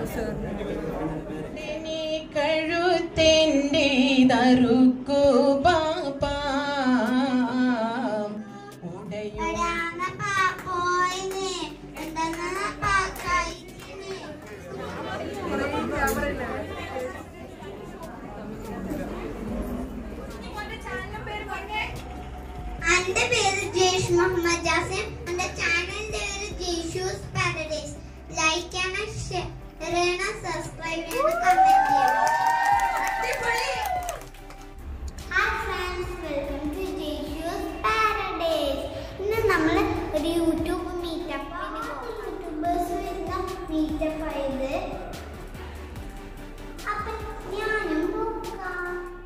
കഴുത്തേൻ്റെ തറുക്കു പാപ്പാ ഉടയോ ഒരാന പാപ്പോയിന് എന്തെന്ന് പാക്കായിന് എന്റെ പേര് ജേഷ് മുഹമ്മദ് ജാസിം എന്റെ ചാനലിന്റെ പേര് ജേഷൂസ് പാരഡൈസ് ലൈക്ക് ചെയ്യണം ഷെയർ ചെയ്യണം സബ്സ്ക്രൈബ് ചെയ്യണം കമന്റ് ചെയ്യണം ഹായ് ഫ്രണ്ട്സ് വെൽക്കം ടു ജേഷൂസ് പാരഡൈസ് ഇന്ന് നമ്മൾ ഒരു യൂട്യൂബ് മീറ്റപ്പ് യൂട്യൂബേഴ്സ് വരുന്ന മീറ്റപ്പ് ആയത് അപ്പൊ ഞാനും പോകാം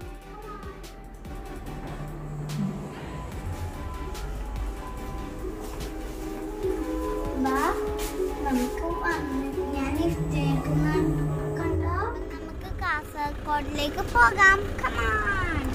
വാ, നമുക്ക് വന്ന് ഞാൻ ഇഷ്ടേക്കുന്ന കണ്ടോ നമുക്ക് കാസർഗോഡിലേക്ക് പോകാം കമാൺ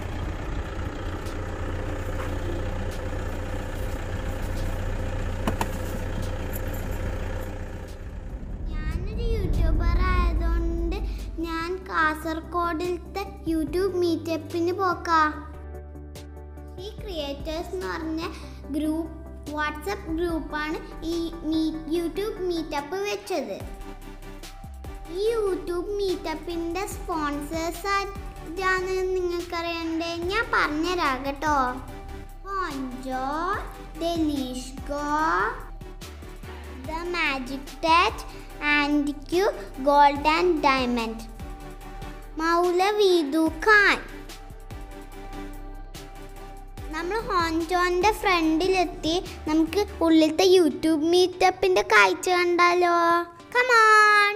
ഞാനൊരു യൂട്യൂബർ ആയതുകൊണ്ട് ഞാൻ കാസർഗോഡിലത്തെ യൂട്യൂബ് മീറ്റപ്പിന് പോക്കാം ഈ ക്രിയേറ്റേഴ്സ് എന്ന് പറഞ്ഞ ഗ്രൂപ്പ് വാട്സപ്പ് ഗ്രൂപ്പാണ് ഈ മീ യൂട്യൂബ് മീറ്റപ്പ് വെച്ചത് ഈ യൂട്യൂബ് മീറ്റപ്പിൻ്റെ സ്പോൺസേഴ്സ് ആരാണ് നിങ്ങൾക്കറിയണ്ടേ ഞാൻ പറഞ്ഞുതരാം കേട്ടോ Honcho Delish go the magic touch and Q gold and diamond മൗലവീദു ഖാൻ നമ്മൾ ഹോൺജോന്റെ ഫ്രണ്ടിലെത്തി നമുക്ക് ഉള്ളിലത്തെ യൂട്യൂബ് മീറ്റപ്പിന്റെ കാഴ്ച കണ്ടാലോ കമാൺ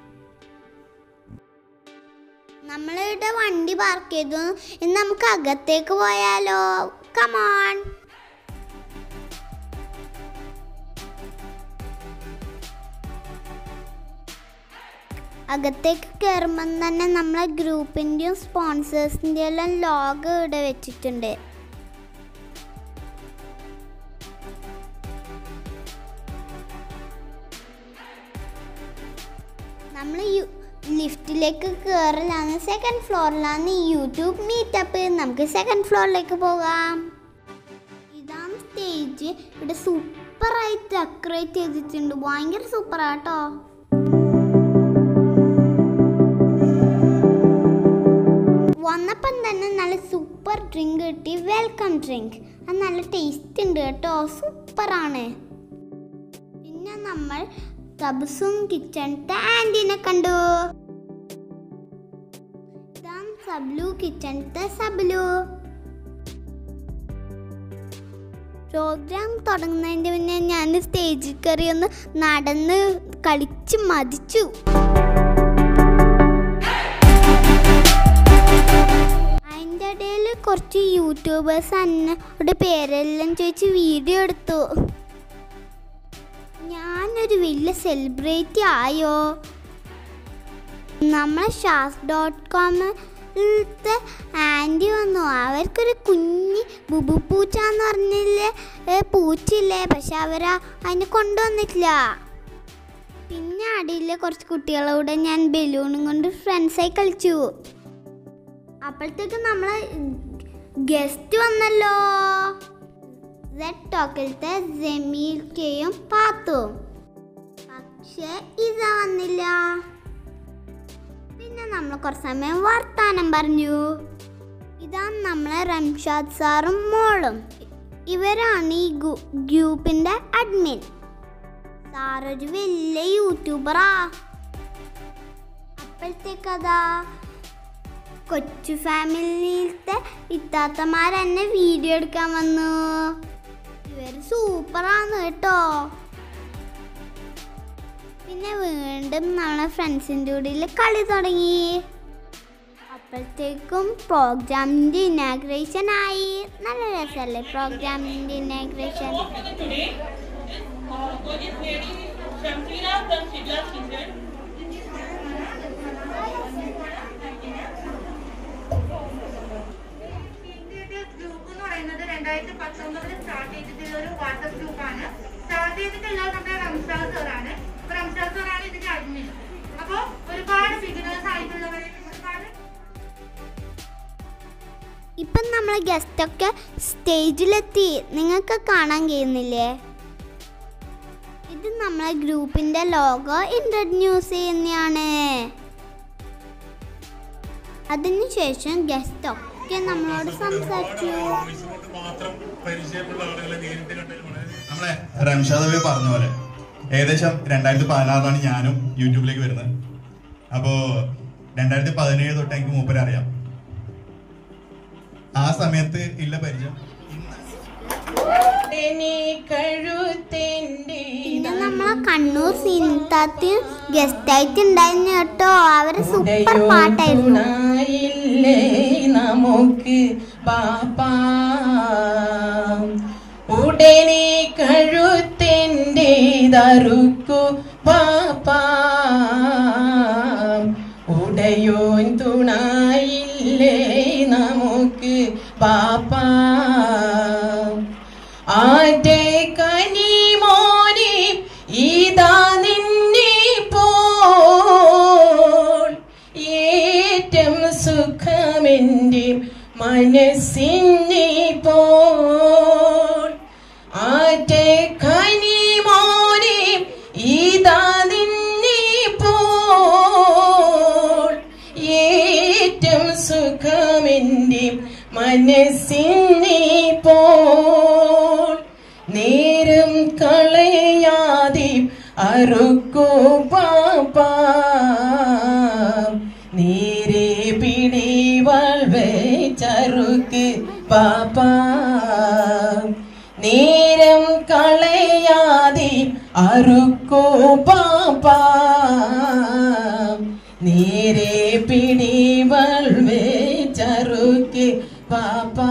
നമ്മളിവിടെ വണ്ടി പാർക്ക് ചെയ്തു ഇനി നമുക്ക് അകത്തേക്ക് പോയാലോ കമാൺ അകത്തേക്ക് കയറുമ്പം തന്നെ നമ്മളെ ഗ്രൂപ്പിൻ്റെയും സ്പോൺസേഴ്സിൻ്റെയും എല്ലാം ലോഗ് ഇവിടെ വെച്ചിട്ടുണ്ട് നമ്മൾ ലിഫ്റ്റിലേക്ക് കയറലാണ് സെക്കൻഡ് ഫ്ലോറിലാണ് ഈ യൂട്യൂബ് മീറ്റപ്പ് നമുക്ക് സെക്കൻഡ് ഫ്ലോറിലേക്ക് പോകാം ഇതാണ് സ്റ്റേജ് ഇവിടെ സൂപ്പറായി ഡെക്കറേറ്റ് ചെയ്തിട്ടുണ്ട് ഭയങ്കര സൂപ്പറാട്ടോ വന്നപ്പം തന്നെ നല്ല സൂപ്പർ ഡ്രിങ്ക് കിട്ടി വെൽക്കം ഡ്രിങ്ക് അത് നല്ല ടേസ്റ്റ് ഉണ്ട് കേട്ടോ സൂപ്പറാണ് പിന്നെ നമ്മൾ തബസും കിച്ചണത്തെ ആൻറ്റീനെ കണ്ടു ഇതാണ് സബ്ലു കിച്ചണത്തെ സബ്ലു പ്രോഗ്രാം തുടങ്ങുന്നതിൻ്റെ മുന്നേ ഞാൻ സ്റ്റേജിൽ കയറി ഒന്ന് നടന്ന് കളിച്ച് മതിച്ചു അതിൻ്റെ ഇടയിൽ കുറച്ച് യൂട്യൂബേഴ്സ് എന്നോട് പേരെല്ലാം ചോദിച്ച് വീഡിയോ എടുത്തു ഞാനൊരു വലിയ സെലിബ്രിറ്റി ആയോ നമ്മളെ ഷാസ് ഡോട്ട് കോമിലത്തെ ആൻറ്റി വന്നു അവർക്കൊരു കുഞ്ഞ് ബുബു പൂച്ച എന്ന് പറഞ്ഞില്ലേ ഏ, പൂച്ചയില്ലേ പക്ഷെ അവർ അതിനെ കൊണ്ടുവന്നിട്ടില്ല പിന്നെ അടിയിൽ കുറച്ച് കുട്ടികളോട് ഞാൻ ബലൂണും കൊണ്ട് ഫ്രണ്ട്സായി കളിച്ചു അപ്പോഴത്തേക്ക് നമ്മളെ ഗസ്റ്റ് വന്നല്ലോ റെഡ് ടോക്കിലത്തെ ജമീൽക്കയും പാത്തും പക്ഷെ ഇതാ വന്നില്ല പിന്നെ നമ്മൾ കുറച്ച് സമയം വർത്താനം പറഞ്ഞു ഇതാണ് നമ്മളെ റംഷാദ് സാറും മോളും ഇവരാണ് ഈ ഗു- ഗ്രൂപ്പിന്റെ അഡ്മിൻ സാറൊരു വലിയ യൂട്യൂബറാ അപ്പോഴത്തേക്കതാ കൊച്ചു ഫാമിലിയിലത്തെ ഇത്താത്തമാരെന്നെ വീഡിയോ എടുക്കാൻ വന്നു ഇവര് സൂപ്പറാണ് കേട്ടോ പിന്നെ വീണ്ടും നമ്മളെ ഫ്രണ്ട്സിൻ്റെ കൂടെ കളി തുടങ്ങി അപ്പോഴത്തേക്കും പ്രോഗ്രാമിൻ്റെ ഇനാഗ്രേഷൻ ആയി നല്ല രസമല്ലേ പ്രോഗ്രാമിൻ്റെ inauguration today. Uh, Police Lady Shamsila from Shidla's Kitchen. Group എന്ന് പറയുന്നത് രണ്ടായിരത്തി പത്തൊമ്പതിൽ സ്റ്റാർട്ട് ചെയ്തിട്ടുള്ള ഒരു വാട്സപ്പ് ഗ്രൂപ്പാണ് സ്റ്റാർട്ട് ചെയ്തിട്ടുള്ളത് നമ്മുടെ റംസാൽ സാറാണ് അപ്പൊ റംസാൽ സാറാണ് ഇതിന്റെ അഡ്മിൻ ഇപ്പം നമ്മളെ ഗസ്റ്റൊക്കെ സ്റ്റേജിലെത്തി നിങ്ങൾക്ക് കാണാൻ കഴിയുന്നില്ലേ ഇത് നമ്മളെ ഗ്രൂപ്പിന്റെ ലോഗോ ഇൻട്രൊഡ്യൂസ് ചെയ്യുന്നതാണ് അതിനുശേഷം ഗസ്റ്റ് ഒക്കെ നമ്മളോട് സംസാരിച്ചു കൊണ്ട് മാത്രം പരിചയമുള്ള ആളുകളെ നേരിട്ട് കണ്ടതിൽ വളരെ നമ്മളെ റംഷാദ് പറഞ്ഞ പോലെ ഏകദേശം രണ്ടായിരത്തി പതിനാറിലാണ് ഞാനും യൂട്യൂബിലേക്ക് വരുന്നത് അപ്പോ രണ്ടായിരത്തി പതിനേഴ് തൊട്ട് എനിക്ക് മൂപ്പരെ അറിയാം ആ സമയത്ത് ഇല്ല പരിചയം പിന്നെ നമ്മളെ കണ്ണൂർ സീൻതാത്തി ഗസ്റ്റ് ആയിട്ട് ഉണ്ടായിരുന്നു കേട്ടോ അവര് സൂപ്പർ പാട്ടായിരുന്നു തുണയില്ലേ നമുക്ക് പാപ്പാ ഉടനെ കഴുത്തിൻ്റെ തറുക്കു പാപ്പാ ഉടയോൻ തുണയില്ലേ നമുക്ക് പാപ്പാ ആന്റെ കനിമോനെ ഇതാ നിന്നെ പോൾ ഏറ്റം സുഖമെൻ്റെ മനസ്സിനെ പോൾ ആന്റെ കനിമോനെ ഇതാ നിന്നെ പോൾ ഏറ്റം സുഖമെൻ്റെ മനസ്സിനെ പോൾ നേരം കളയാതെ അറുക്കോ പാപ്പാ നേരെ പിടിവാൾ വെച്ചറുക്ക് പാപ്പാ നേരം കളയാതെ അറുക്കോ പാപ്പാ നേരെ പിടിവാൾ വെച്ചറുക്ക് പാപ്പാ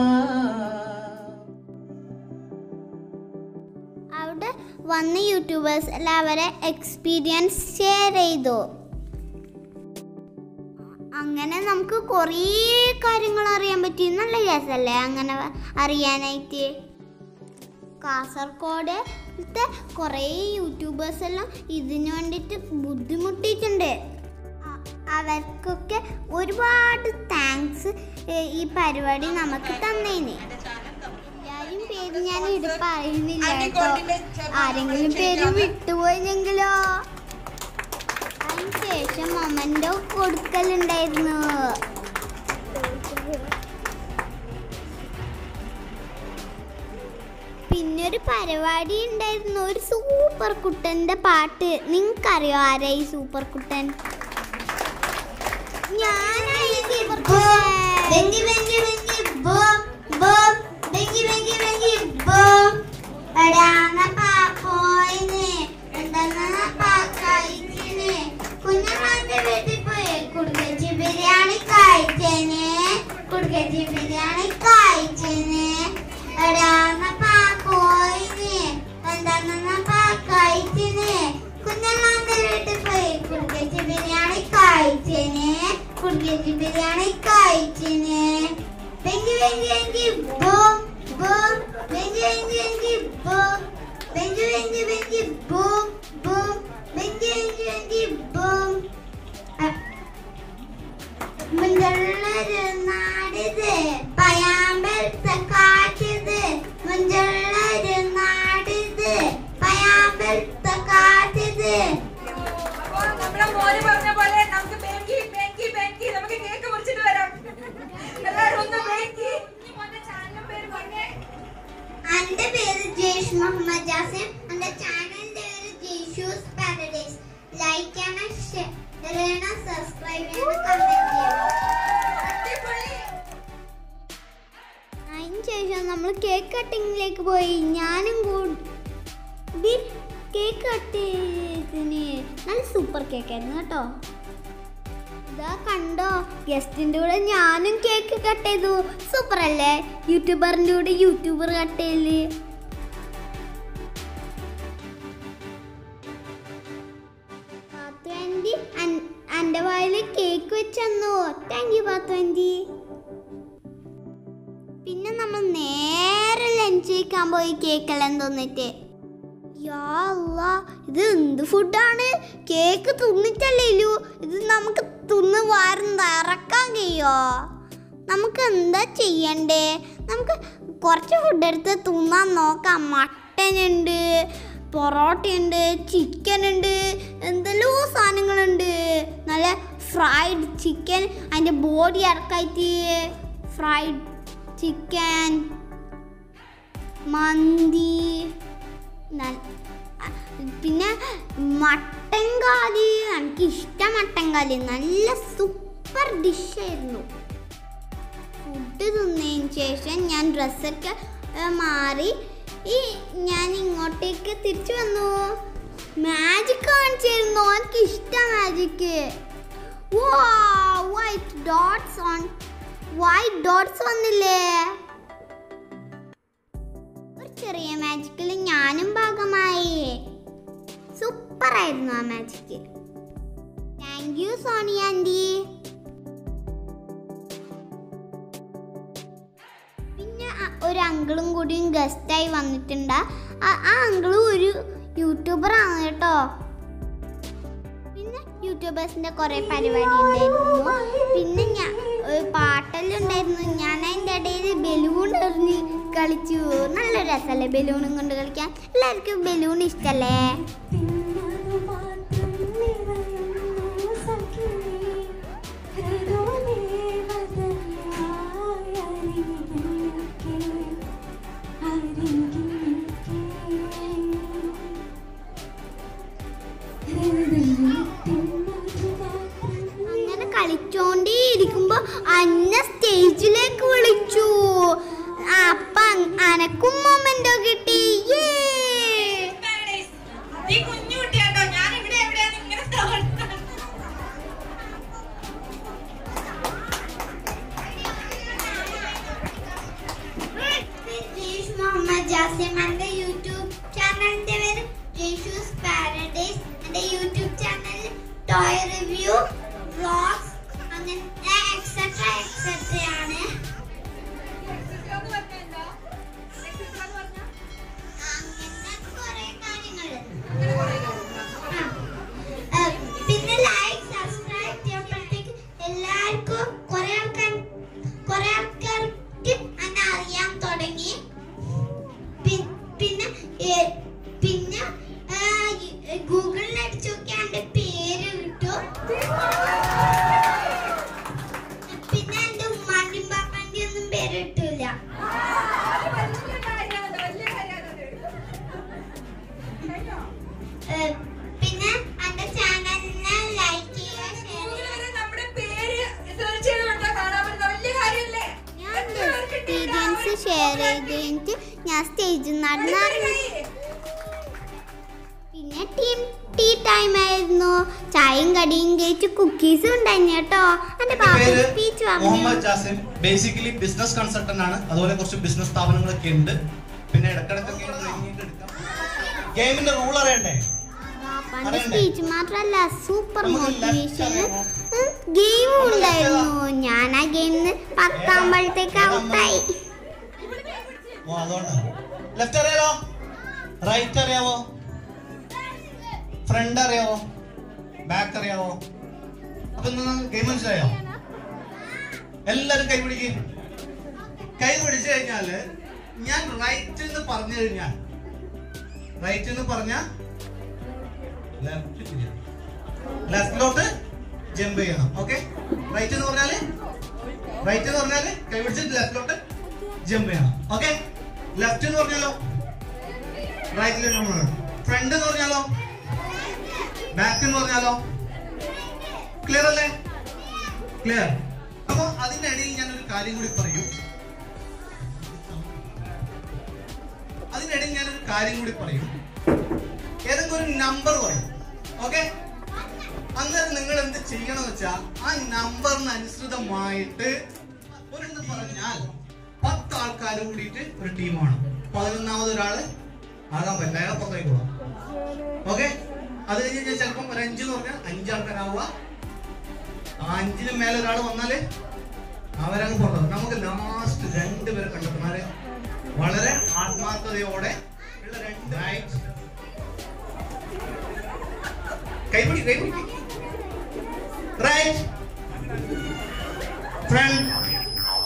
അവിടെ വന്ന യൂട്യൂബേഴ്സ് എല്ലാവരെ എക്സ്പീരിയൻസ് ഷെയർ ചെയ്തു അങ്ങനെ നമുക്ക് കുറേ കാര്യങ്ങൾ അറിയാൻ പറ്റി നല്ല രസമല്ലേ അങ്ങനെ അറിയാനായിട്ട് കാസർഗോഡ് കുറേ യൂട്യൂബേഴ്സ് എല്ലാം ഇതിനു വേണ്ടിയിട്ട് ബുദ്ധിമുട്ടിയിട്ടുണ്ട് അ- അവർക്കൊക്കെ ഒരുപാട് താങ്ക്സ് ഈ പരിപാടി നമുക്ക് തന്നേന് എല്ലാരും പേര് ഞാൻ ഇത് പറയുന്നില്ല കേട്ടോ ആരെങ്കിലും പേര് വിട്ടുപോയെങ്കിലോ അതിനുശേഷം മൊമൻറ്റോ കൊടുക്കലുണ്ടായിരുന്നു പിന്നൊരു പരിപാടി ഉണ്ടായിരുന്നു ഒരു സൂപ്പർ കുട്ടന്റെ പാട്ട് നിങ്ങൾക്കറിയോ ആരാ ഈ സൂപ്പർ കുട്ടൻ ഞാനാ ഈ സൂപ്പർ കുട്ടൻ എടാന്ന പാപ്പോയിന് എന്താന്ന പാക്കായിച്ചിന് കുഞ്ഞമാന്റെ വീട്ടിൽ പോയി കുടുക്കച്ചി ബിരിയാണി കഴിച്ചേന് കുടുക്കച്ചി ബിരിയാണി കഴിച്ചേന് എടാന്ന പാപ്പോയിന് എന്താന്ന പാക്കായിച്ചിന് കുഞ്ഞമാന്റെ വീട്ടിൽ പോയി കുടുക്കച്ചി ബിരിയാണി കഴിച്ചേന് കുടുക്കച്ചി ബിരിയാണി കഴിച്ചേന് വെങ്കി വെങ്കി വെങ്കി ബൂം ബൂം വെങ്കി വെങ്കി വെങ്കി ബൂം വെങ്കി വെങ്കി വെങ്കി ബൂം ബൂം വെങ്കി വെങ്കി വെങ്കി ബൂം മുഞ്ചുള്ളൊരു നാടിത് പയാമ്പലത്തെ കാട്ടിത് മുഞ്ചുള്ളൊരു നാടിത് പയാമ്പലത്തെ കാട്ടിത് അപ്പൊ നമ്മുടെ മോന് പറഞ്ഞ പോലെ നമുക്ക് ബേങ്കി ബേങ്കി ബേങ്കി നമുക്ക് കേക്ക് മുറിച്ചിട്ട് വരാം എല്ലാവരും ഒന്ന് ബേങ്കി മോന്റെ ചാനൽ പേര് പറഞ്ഞേ എന്റെ പേര് ജയ്ഷ് മുഹമ്മദ് ജാസിം എന്റെ ചാനലിന്റെ പേര് ജയ്ഷൂസ് പാരഡൈസ് ലൈക്ക് ചെയ്യണം ഷെയർ ചെയ്യണം സബ്സ്ക്രൈബ് ചെയ്യണം കമന്റ് ചെയ്യണം അടിപൊളി അതിനുശേഷം നമ്മൾ കേക്ക് കട്ടിങ്ങിലേക്ക് പോയി ഞാനും കൂടി കേക്ക് കട്ട് ചെയ്തതിന് നല്ല സൂപ്പർ കേക്കായിരുന്നു കേട്ടോ ഇതാ കണ്ടോ ഗസ്റ്റിന്റെ കൂടെ ഞാനും കേക്ക് കട്ട് ചെയ്തു സൂപ്പർ അല്ലേ യൂട്യൂബറിന്റെ കൂടെ യൂട്യൂബർ കട്ട് ചെയ്യല് പാത്തു ആൻറ്റി എൻ്റെ വായിൽ കേക്ക് വെച്ചെന്നോ താങ്ക് യു പാത്തു ആൻറ്റി പിന്നെ നമ്മൾ നേരെ ലഞ്ച് കഴിക്കാൻ പോയി കേക്കെല്ലാം തോന്നിട്ട് യാ അല്ലാ, ഇത് എന്ത് ഫുഡാണ് കേക്ക് തിന്നിട്ടല്ലേലു ഇത് നമുക്ക് തിന്ന് വാരം ഇറക്കാൻ കഴിയോ നമുക്ക് എന്താ ചെയ്യണ്ടേ നമുക്ക് കുറച്ച് ഫുഡ് എടുത്ത് തിന്നാൻ നോക്കാം മട്ടൻ ഉണ്ട് പൊറോട്ടയുണ്ട് ചിക്കൻ ഉണ്ട് എന്തെല്ലോ സാധനങ്ങളുണ്ട് നല്ല ഫ്രൈഡ് ചിക്കൻ അതിൻ്റെ ബോഡി ഇറക്കായിട്ട് ഫ്രൈഡ് ചിക്കൻ മന്തി ന- പിന്നെ മട്ടൻ കാലി എനിക്ക് ഇഷ്ടം മട്ടൻ കാലി നല്ല സൂപ്പർ ഡിഷായിരുന്നു ഫുഡ് തിന്നതിന് ശേഷം ഞാൻ ഡ്രസ്സൊക്കെ ഏ, മാറി ഈ ഞാൻ ഇങ്ങോട്ടേക്ക് തിരിച്ചു വന്നു മാജിക് കാണിച്ചിരുന്നു എനിക്ക് ഇഷ്ടം magic white dots on white dots വന്നില്ലേ ഒരു ചെറിയ മാജിക്കിൽ ഞാനും ഭാഗമായി സൂപ്പർ ആയിരുന്നു ആ magic thank you Soni aunty പിന്നെ ആ- ഒരു അങ്കിളും കൂടിയും ഗസ്റ്റായി വന്നിട്ടുണ്ട് ആ- ആ അങ്കിളും ഒരു യൂട്യൂബറാണ് കേട്ടോ പിന്നെ യൂട്യൂബേഴ്സിന്റെ കുറെ പരിപാടി ഉണ്ടായിരുന്നു പിന്നെ ഞാൻ ഒരു പാട്ടെല്ലാം ഉണ്ടായിരുന്നു ഞാൻ അതിൻ്റെ ഇടയിൽ ബലൂൺ എറിഞ്ഞ് കളിച്ചു നല്ല രസമല്ലേ ബലൂണും കൊണ്ട് കളിക്കാൻ എല്ലാവർക്കും ബലൂൺ ഇഷ്ടല്ലേ തിന്നതു മാത്രം നിറയുന്നു സഖി ഹൃദയദേവതയായ അരികിൽ അരികിൽ ഹൃദയത്തിൻ മധുമാത്രം അങ്ങനെ കളിച്ചോണ്ടേ ഇരിക്കുമ്പോ അന്ന സ്റ്റേജിലേക്ക് വിളിച്ചു അപ്പൊ അൻ- അനക്കും മൊമെന്റോ കിട്ടി Yay! പാരഡൈസ്. ഈ കുഞ്ഞു കുട്ടിയാട്ടോ ഞാൻ ഇവിടെ എവിടെയാണ് ഇങ്ങനെ തോന്നുന്നത് ജയ്ഷ് മുഹമ്മദ് ജാസിം എൻ്റെ യൂട്യൂബ് ചാനലിന്റെ പേര് ജയ്ഷൂസ് പാരഡൈസ് എൻ്റെ YouTube channel toy review vlogs അങ്ങനെ എക്സെട്ര എക്സെട്ര ആണ് എന്ന് പറഞ്ഞാ എന്താ? എന്ന് പറഞ്ഞാ? അങ്ങനെ കുറേ കാര്യങ്ങൾ അങ്ങനെ കുറേ കാര്യങ്ങൾ. ആ. പിന്നെ ലൈക്ക് സബ്സ്ക്രൈബ് ചെയ്യുമ്പോഴത്തേക്ക് എല്ലാവർക്കും കുറെ ആൾക്കാർ കുറെ ആൾക്കാർക്ക് എന്നെ അറിയാൻ തുടങ്ങി പി- പിന്നെ ഏ, പിന്നെ ആ, ഈ- ഗൂഗിളിൽ അടിച്ചു നോക്കിയാൽ എൻ്റെ പേര് കിട്ടും പിന്നെ എൻ്റെ ഉമ്മാൻ്റെയും പാപ്പാൻ്റെയും ഒന്നും പേര് കിട്ടൂല അത് വലിയ കാര്യമാണ്, വലിയ കാര്യമാണ് കേട്ടോ? ഏ, പിന്നെ എൻ്റെ ചാനലിനെ ലൈക്ക് ചെയ്യുക ഷെയർ ഗൂഗിളിൽ വരെ നമ്മുടെ പേര് സെർച്ച് ചെയ്ത് കൊടുത്താൽ കാണാൻ പറ്റുന്ന വലിയ കാര്യമല്ലേ ഞാൻ എത്ര പേർക്ക് എക്സ്പീരിയൻസ് ഉണ്ടാവും? ഷെയർ ചെയ്ത് കഴിഞ്ഞിട്ട് ഞാൻ സ്റ്റേജിൽ നടന്നു ഒരു കൈ. പിന്നെ ടീം ടീ ടൈം ആയിരുന്നു ചായയും കടിയും കഴിച്ച് കുക്കീസും ഉണ്ടായിരുന്നു കേട്ടോ എന്റെ പാപ്പ പേര് സ്പീച്ച് പറഞ്ഞു Muhammad Jasim basically business consultant ആണ് അതുപോലെ കുറച്ച് ബിസിനസ് സ്ഥാപനങ്ങളൊക്കെ ഉണ്ട് പിന്നെ ഇടക്കിടക്കൊക്കെ ട്രെയിനിങ് എടുക്കാം ഗെയിമിന്റെ റൂൾ അറിയണ്ടേ പാപ്പാന്റെ അറിയണ്ടേ? സ്പീച്ച് മാത്രല്ല സൂപ്പർ നമുക്ക് left മോട്ടിവേഷൻ അറിയാമോ? ഗെയിമും നമുക്ക് left ഉണ്ടായിരുന്നു ഞാൻ ആ ഗെയിമിന് പത്താകുമ്പോഴത്തേക്ക് ഏതാ? ഔട്ടായി ഓ അതുകൊണ്ടാണ് ലെഫ്റ്റ് അറിയാലോ റൈറ്റ് അറിയാവോ ഫ്രണ്ട് അറിയാവോ ബാക്ക് അറിയാവോ അപ്പൊ ഗെയിം മനസ്സിലായോ എല്ലാരും കൈ പിടിക്കും കൈ പിടിച്ചു കഴിഞ്ഞാല് ഞാൻ റൈറ്റ് എന്ന് പറഞ്ഞു കഴിഞ്ഞാൽ റൈറ്റ് എന്ന് പറഞ്ഞ ലെഫ്റ്റ് ലെഫ്റ്റിലോട്ട് ജമ്പ് ചെയ്യണം ഓക്കെ റൈറ്റ് എന്ന് പറഞ്ഞാല് റൈറ്റ് എന്ന് പറഞ്ഞാല് കൈ പിടിച്ചിട്ട് ലെഫ്റ്റിലോട്ട് ജമ്പ് ചെയ്യണം ഓക്കെ ലെഫ്റ്റ് എന്ന് പറഞ്ഞാലോ റൈറ്റിലേക്ക് നമ്മൾ ഫ്രണ്ട് എന്ന് പറഞ്ഞാലോ ബാക്ക് എന്ന് പറഞ്ഞാലോ ക്ലിയർ അല്ലേ ക്ലിയർ അപ്പൊ അതിന്റെ ഇടയിൽ ഞാൻ ഒരു കാര്യം കൂടി പറയൂ അതിനിടയിൽ ഞാനൊരു കാര്യം കൂടി പറയും ഏതെങ്കിലും ഒരു നമ്പർ പറയും ഓക്കെ അന്നേരം നിങ്ങൾ എന്ത് ചെയ്യണമെന്ന് വെച്ചാൽ ആ നമ്പറിന് അനുസൃതമായിട്ട് ഒരെണ്ണം പറഞ്ഞാൽ പത്ത് ആൾക്കാർ കൂടിയിട്ട് ഒരു ടീമാണ് പതിനൊന്നാമത് ഒരാള് ആകാൻ പറ്റില്ല അയാളെ പുറത്തേക്ക് പോവാം ഓക്കെ അത് കഴിഞ്ഞ് കഴിഞ്ഞാൽ ചിലപ്പം ഒരു അഞ്ച് എന്ന് പറഞ്ഞാൽ അഞ്ച് ആൾക്കാരാവുക ആ അഞ്ചിന് മേലെ ഒരാൾ വന്നാല് അവരങ്ങ് പുറത്തു നമുക്ക് ലാസ്റ്റ് രണ്ടുപേരെ കണ്ടെത്തുന്നാല് വളരെ ആത്മാർത്ഥതയോടെ ഉള്ള രണ്ട് റൈറ്റ് കൈപിടി കൈപിടി റൈറ്റ് ഫ്രണ്ട്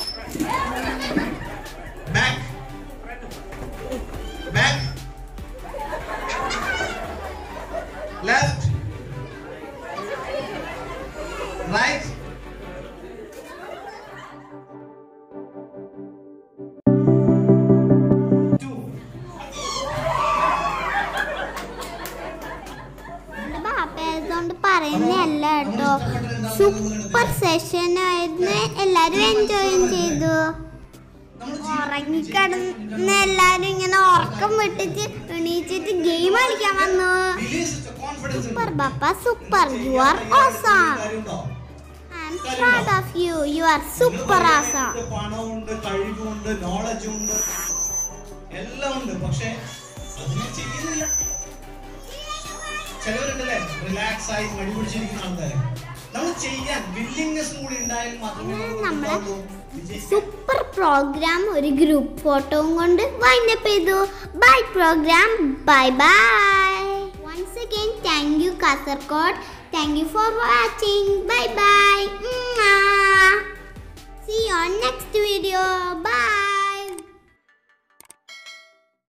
റൈറ്റ് എന്റെ ബാപ്പയായതുകൊണ്ട് പറയുന്നതല്ല കേട്ടോ സൂപ്പർ സെഷൻ ആയിരുന്നു എല്ലാരും എൻജോയും ചെയ്തു ഉറങ്ങിക്കിടന്ന് എല്ലാരും ഇങ്ങനെ ഉറക്കം വിട്ടിട്ട് എണീച്ചിട്ട് ഗെയിം കളിക്കാൻ വന്നു സൂപ്പർ ബാപ്പ super you are awesome I'm proud of you you are super awesome പണമുണ്ട് കഴിവുണ്ട് നോളജുണ്ട് എല്ലാം ഉണ്ട് പക്ഷെ അതിനെ ചെയ്യുന്നില്ല ചിലവരുണ്ടല്ലേ റിലാക്സ് ആയി മടി പിടിച്ചിരിക്കുന്ന ആൾക്കാര് നമ്മൾ ചെയ്യാൻ വില്ലിങ്നെസ് കൂടി ഉണ്ടായാൽ മാത്രമേ നമുക്ക് നമ്മളെ എന്താവൂ? വിജയിക്കാൻ സൂപ്പർ പ്രോഗ്രാം ഒരു ഗ്രൂപ്പ് ഫോട്ടോയും കൊണ്ട് വൈൻഡപ്പ് ചെയ്തു bye program bye bye once again thank you Kasaragod thank you for watching bye bye see you on next video by